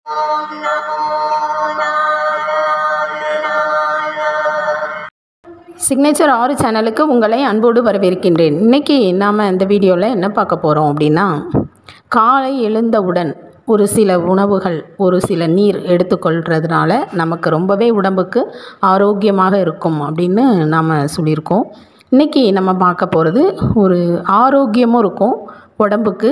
signature ஆறு சேனலுக்கு உங்களை அன்போடு வரவேற்கின்றேன் இன்றைக்கி நாம் இந்த வீடியோவில் என்ன பார்க்க போகிறோம் அப்படின்னா காலை எழுந்தவுடன் ஒரு சில உணவுகள் ஒரு சில நீர் எடுத்துக்கொள்கிறதுனால நமக்கு ரொம்பவே உடம்புக்கு ஆரோக்கியமாக இருக்கும் அப்படின்னு நாம் சொல்லியிருக்கோம் இன்றைக்கி நம்ம பார்க்க போகிறது ஒரு ஆரோக்கியமும் இருக்கும் உடம்புக்கு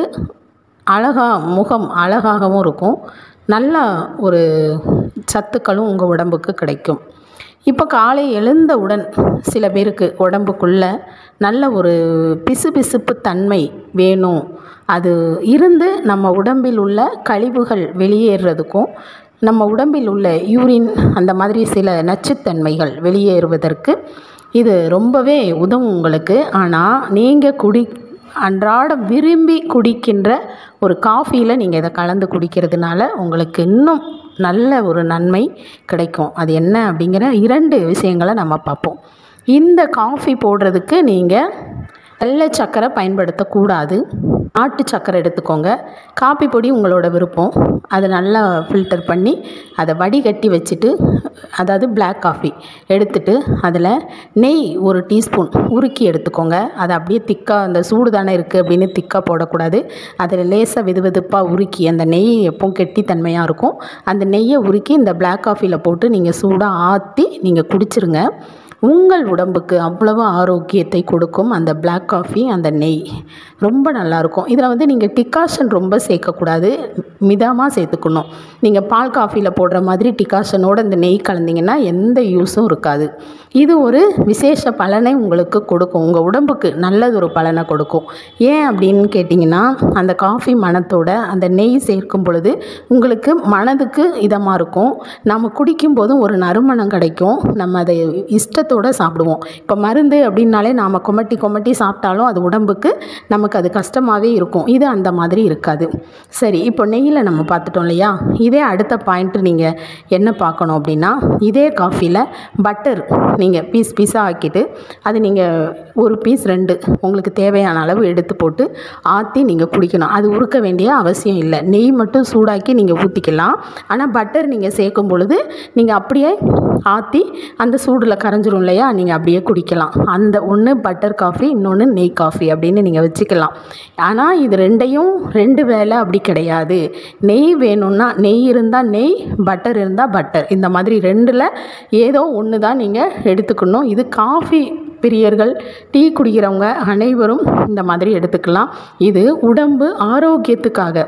அழகாக முகம் அழகாகவும் இருக்கும் நல்ல ஒரு சத்துக்களும் உங்கள் உடம்புக்கு கிடைக்கும் இப்போ காலை எழுந்தவுடன் சில பேருக்கு உடம்புக்குள்ள நல்ல ஒரு பிசுபிசுப்பு தன்மை வேணும் அது இருந்து நம்ம உடம்பில் உள்ள கழிவுகள் வெளியேறுறதுக்கும் நம்ம உடம்பில் உள்ள யூரின் அந்த மாதிரி சில நச்சுத்தன்மைகள் வெளியேறுவதற்கு இது ரொம்பவே உதவும் உங்களுக்கு ஆனால் நீங்கள் குடி அன்றாடம் விரும்பி குடிக்கின்ற ஒரு காஃபியில் நீங்கள் இதை கலந்து குடிக்கிறதுனால உங்களுக்கு இன்னும் நல்ல ஒரு நன்மை கிடைக்கும் அது என்ன அப்படிங்கிற இரண்டு விஷயங்களை நம்ம பார்ப்போம் இந்த காஃபி போடுறதுக்கு நீங்கள் வெள்ளை சர்க்கரை பயன்படுத்தக்கூடாது நாட்டு சர்க்கரை எடுத்துக்கோங்க காப்பி பொடி உங்களோட விருப்பம் அதை நல்லா ஃபில்டர் பண்ணி அதை வடிகட்டி வச்சுட்டு அதாவது பிளாக் காஃபி எடுத்துட்டு அதில் நெய் ஒரு டீஸ்பூன் உருக்கி எடுத்துக்கோங்க அதை அப்படியே திக்காக அந்த சூடு தானே இருக்குது அப்படின்னு திக்காக போடக்கூடாது அதில் லேசாக வெது வெதுப்பாக உருக்கி அந்த நெய் எப்பவும் கெட்டித்தன்மையாக இருக்கும் அந்த நெய்யை உருக்கி இந்த பிளாக் காஃபியில் போட்டு நீங்கள் சூடாக ஆற்றி நீங்கள் குடிச்சிருங்க உங்கள் உடம்புக்கு அவ்வளவு ஆரோக்கியத்தை கொடுக்கும் அந்த பிளாக் காஃபி அந்த நெய் ரொம்ப நல்லாயிருக்கும் இதில் வந்து நீங்கள் டிகாஷன் ரொம்ப சேர்க்கக்கூடாது மிதமாக சேர்த்துக்கணும் நீங்கள் பால் காஃபியில் போடுற மாதிரி டிகாஷனோட இந்த நெய் கலந்தீங்கன்னா எந்த யூஸும் இருக்காது இது ஒரு விசேஷ பலனை உங்களுக்கு கொடுக்கும் உங்கள் உடம்புக்கு நல்லது ஒரு பலனை கொடுக்கும் ஏன் அப்படின்னு கேட்டிங்கன்னா அந்த காஃபி மணத்தோட அந்த நெய் சேர்க்கும் பொழுது உங்களுக்கு மனதுக்கு இதமாக இருக்கும் நம்ம குடிக்கும் போதும் ஒரு நறுமணம் கிடைக்கும் நம்ம அதை இஷ்டத்தோடு சாப்பிடுவோம் இப்போ மருந்து அப்படின்னாலே நாம் கொமட்டி கொமட்டி சாப்பிட்டாலும் அது உடம்புக்கு நமக்கு அது கஷ்டமாகவே இருக்கும் இது அந்த மாதிரி இருக்காது சரி இப்போ நெய்யில் நம்ம பார்த்துட்டோம் இல்லையா இதே அடுத்த பாயிண்ட் நீங்கள் என்ன பார்க்கணும் அப்படின்னா இதே காஃபியில் பட்டர் நீங்கள் பீஸ் பீஸாக ஆக்கிட்டு அது நீங்கள் ஒரு பீஸ் ரெண்டு உங்களுக்கு தேவையான அளவு எடுத்து போட்டு ஆற்றி நீங்கள் குடிக்கணும் அது உருக்க வேண்டிய அவசியம் இல்லை நெய் மட்டும் சூடாக்கி நீங்கள் ஊற்றிக்கலாம் ஆனால் பட்டர் நீங்கள் சேர்க்கும் பொழுது நீங்கள் அப்படியே ஆற்றி அந்த சூடில் கரைஞ்சிரும் இல்லையா நீங்கள் அப்படியே குடிக்கலாம் அந்த ஒன்று பட்டர் காஃபி இன்னொன்று நெய் காஃபி அப்படின்னு நீங்கள் வச்சுக்கலாம் ஆனால் இது ரெண்டையும் ரெண்டு வேலை அப்படி கிடையாது நெய் வேணும்னா நெய் இருந்தால் நெய் பட்டர் இருந்தால் பட்டர் இந்த மாதிரி ரெண்டில் ஏதோ ஒன்று தான் நீங்கள் எடுத்துக்கணும் இது காஃபி பிரியர்கள் டீ குடிக்கிறவங்க அனைவரும் இந்த மாதிரி எடுத்துக்கலாம் இது உடம்பு ஆரோக்கியத்துக்காக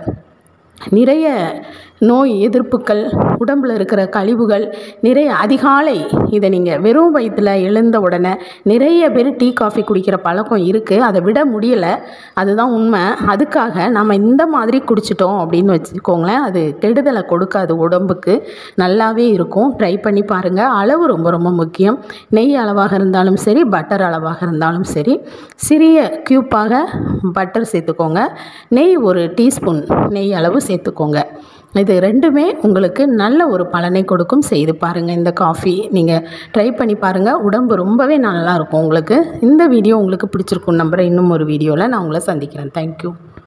நிறைய நோய் எதிர்ப்புகள் உடம்பில் இருக்கிற கழிவுகள் நிறைய அதிகாலை இதை நீங்கள் வெறும் வயிற்றில் எழுந்த உடனே நிறைய பேர் டீ காஃபி குடிக்கிற பழக்கம் இருக்குது அதை விட முடியலை அதுதான் உண்மை அதுக்காக நம்ம இந்த மாதிரி குடிச்சிட்டோம் அப்படின்னு வச்சுக்கோங்களேன் அது கெடுதலை கொடுக்காது உடம்புக்கு நல்லாவே இருக்கும் ட்ரை பண்ணி பாருங்கள் அளவு ரொம்ப ரொம்ப முக்கியம் நெய் அளவாக இருந்தாலும் சரி பட்டர் அளவாக இருந்தாலும் சரி சிறிய க்யூப்பாக பட்டர் சேர்த்துக்கோங்க நெய் ஒரு டீஸ்பூன் நெய் அளவு சேர்த்துக்கோங்க இது ரெண்டுமே உங்களுக்கு நல்ல ஒரு பலனை கொடுக்கும் செய்து பாருங்கள் இந்த காஃபி நீங்கள் ட்ரை பண்ணி பாருங்கள் உடம்பு ரொம்பவே நல்லாயிருக்கும் உங்களுக்கு இந்த வீடியோ உங்களுக்கு பிடிச்சிருக்கும் நம்புகிறேன் இன்னும் ஒரு வீடியோவில் நான் உங்களை சந்திக்கிறேன் தேங்க்யூ